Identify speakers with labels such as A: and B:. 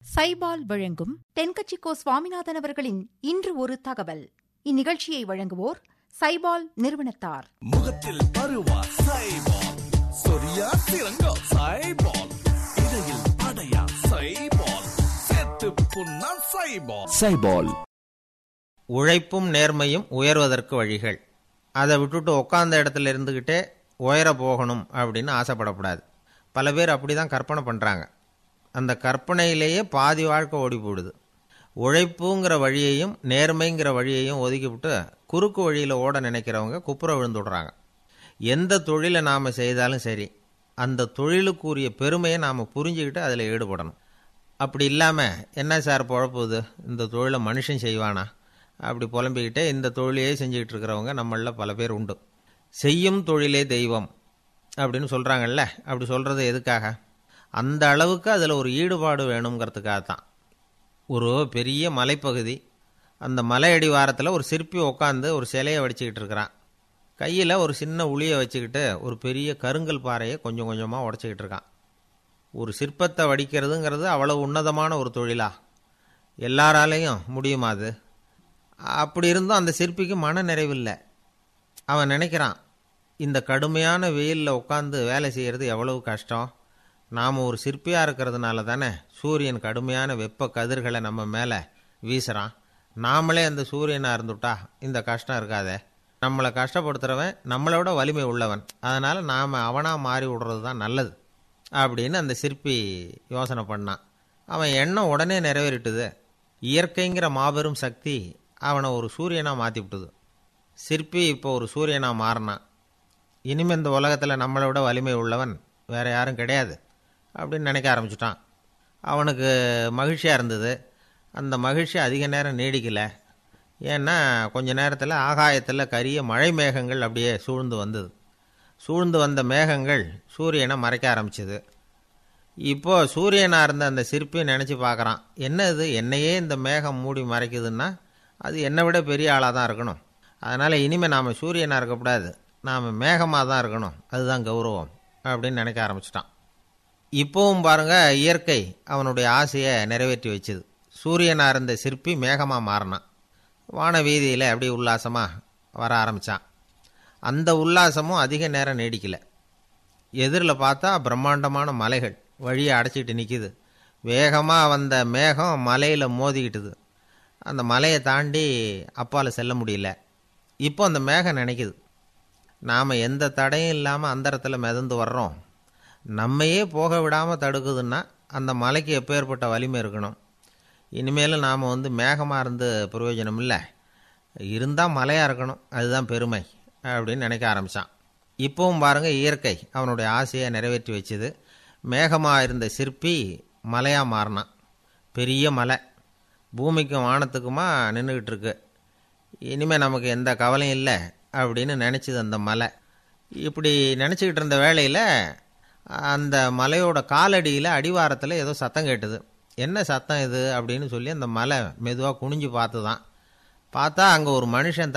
A: சைபால் வழங்கும் தென்கட்சிக்கோ சுவாமிநாதன் அவர்களின் இன்று ஒரு தகவல் இந்நிகழ்ச்சியை வழங்குவோர் சைபால் நிறுவனத்தார்
B: முகத்தில் பருவா சைபால் சொரியா சிறங்கா சைபால் இடையில் அடையா சைபால் சேர்த்து புண்ணா சைபால்
C: சைபால்
D: உழைப்பும் நேர்மையும் உயர்வதற்கு வழிகள் அதை விட்டுட்டு உட்காந்த இடத்துல இருந்துக்கிட்டே உயர போகணும் அப்படின்னு ஆசைப்படக்கூடாது பல பேர் அப்படி தான் கற்பனை பண்ணுறாங்க அந்த கற்பனையிலேயே பாதி வாழ்க்கை ஓடி போடுது உழைப்புங்கிற வழியையும் நேர்மைங்கிற வழியையும் ஒதுக்கிவிட்டு குறுக்கு வழியில் ஓட நினைக்கிறவங்க குப்புற விழுந்துடுறாங்க எந்த தொழிலை நாம் செய்தாலும் சரி அந்த தொழிலுக்குரிய பெருமையை நாம் புரிஞ்சுக்கிட்டு அதில் ஈடுபடணும் அப்படி இல்லாமல் என்ன சார் பொழப்புது இந்த தொழிலை மனுஷன் செய்வானா அப்படி புலம்பிக்கிட்டே இந்த தொழிலையே செஞ்சுக்கிட்டு இருக்கிறவங்க நம்மளில் பல பேர் உண்டு செய்யும் தொழிலே தெய்வம் அப்படின்னு சொல்கிறாங்கல்ல அப்படி சொல்கிறது எதுக்காக அந்த அளவுக்கு அதில் ஒரு ஈடுபாடு வேணுங்கிறதுக்காக தான் ஒரு பெரிய மலைப்பகுதி அந்த மலை அடிவாரத்தில் ஒரு சிற்பி உட்காந்து ஒரு சிலையை வடிச்சுக்கிட்டு இருக்கிறான் கையில் ஒரு சின்ன உளியை வச்சுக்கிட்டு ஒரு பெரிய கருங்கல் பாறையை கொஞ்சம் கொஞ்சமாக உடச்சிக்கிட்டு இருக்கான் ஒரு சிற்பத்தை வடிக்கிறதுங்கிறது அவ்வளவு உன்னதமான ஒரு தொழிலா எல்லாராலையும் முடியுமா அது அப்படி இருந்தும் அந்த சிற்பிக்கு மன நிறைவில்லை அவன் நினைக்கிறான் இந்த கடுமையான வெயிலில் உட்காந்து வேலை செய்கிறது எவ்வளவு கஷ்டம் நாம் ஒரு சிற்பியாக இருக்கிறதுனால தானே சூரியன் கடுமையான வெப்ப கதிர்களை நம்ம மேலே வீசுகிறான் நாமளே அந்த சூரியனாக இருந்துட்டா இந்த கஷ்டம் இருக்காதே நம்மளை கஷ்டப்படுத்துகிறவன் நம்மளோட வலிமை உள்ளவன் அதனால் நாம் அவனாக மாறி விடுறது தான் நல்லது அப்படின்னு அந்த சிற்பி யோசனை பண்ணான் அவன் எண்ணம் உடனே நிறைவேறிட்டுது இயற்கைங்கிற மாபெரும் சக்தி அவனை ஒரு சூரியனாக மாற்றி விட்டுது சிற்பி இப்போ ஒரு சூரியனாக மாறினான் இனிமேல் இந்த உலகத்தில் நம்மளை விட வலிமை உள்ளவன் வேறு யாரும் கிடையாது அப்படின்னு நினைக்க ஆரம்பிச்சிட்டான் அவனுக்கு மகிழ்ச்சியாக இருந்தது அந்த மகிழ்ச்சி அதிக நேரம் நீடிக்கலை ஏன்னா கொஞ்ச நேரத்தில் ஆகாயத்தில் கரிய மழை மேகங்கள் அப்படியே சூழ்ந்து வந்தது சூழ்ந்து வந்த மேகங்கள் சூரியனை மறைக்க ஆரம்பிச்சது இப்போது சூரியனாக இருந்த அந்த சிற்பி நினச்சி பார்க்குறான் என்ன இது என்னையே இந்த மேகம் மூடி மறைக்குதுன்னா அது என்னை விட பெரிய ஆளாக தான் இருக்கணும் அதனால் இனிமேல் நாம் சூரியனாக இருக்கக்கூடாது நாம் மேகமாக தான் இருக்கணும் அதுதான் கௌரவம் அப்படின்னு நினைக்க ஆரம்பிச்சிட்டான் இப்போவும் பாருங்கள் இயற்கை அவனுடைய ஆசையை நிறைவேற்றி வச்சுது சூரியனாக இருந்த சிற்பி மேகமாக மாறினான் வான வீதியில் அப்படி உல்லாசமாக வர ஆரம்பித்தான் அந்த உல்லாசமும் அதிக நேரம் நீடிக்கலை எதிரில் பார்த்தா பிரம்மாண்டமான மலைகள் வழியை அடைச்சிட்டு நிற்கிது வேகமாக வந்த மேகம் மலையில் மோதிக்கிட்டுது அந்த மலையை தாண்டி அப்பால் செல்ல முடியல இப்போ அந்த மேகம் நினைக்குது நாம் எந்த தடையும் இல்லாமல் அந்தரத்தில் மிதந்து வர்றோம் நம்மையே போக விடாமல் தடுக்குதுன்னா அந்த மலைக்கு எப்பேற்பட்ட வலிமை இருக்கணும் இனிமேலும் நாம் வந்து மேகமாக இருந்து பிரயோஜனம் இல்லை இருந்தால் மலையாக இருக்கணும் அதுதான் பெருமை அப்படின்னு நினைக்க ஆரம்பித்தான் இப்போவும் பாருங்கள் இயற்கை அவனுடைய ஆசையை நிறைவேற்றி வச்சுது மேகமாக இருந்த சிற்பி மலையாக மாறினான் பெரிய மலை பூமிக்கும் வானத்துக்குமா நின்றுக்கிட்டு இருக்கு இனிமேல் நமக்கு எந்த கவலையும் இல்லை அப்படின்னு நினச்சிது அந்த மலை இப்படி நினச்சிக்கிட்டு இருந்த வேளையில் அந்த மலையோட காலடியில் அடிவாரத்தில் ஏதோ சத்தம் கேட்டுது என்ன சத்தம் இது அப்படின்னு சொல்லி அந்த மலை மெதுவாக குனிஞ்சு பார்த்து தான் பார்த்தா அங்கே ஒரு மனுஷன்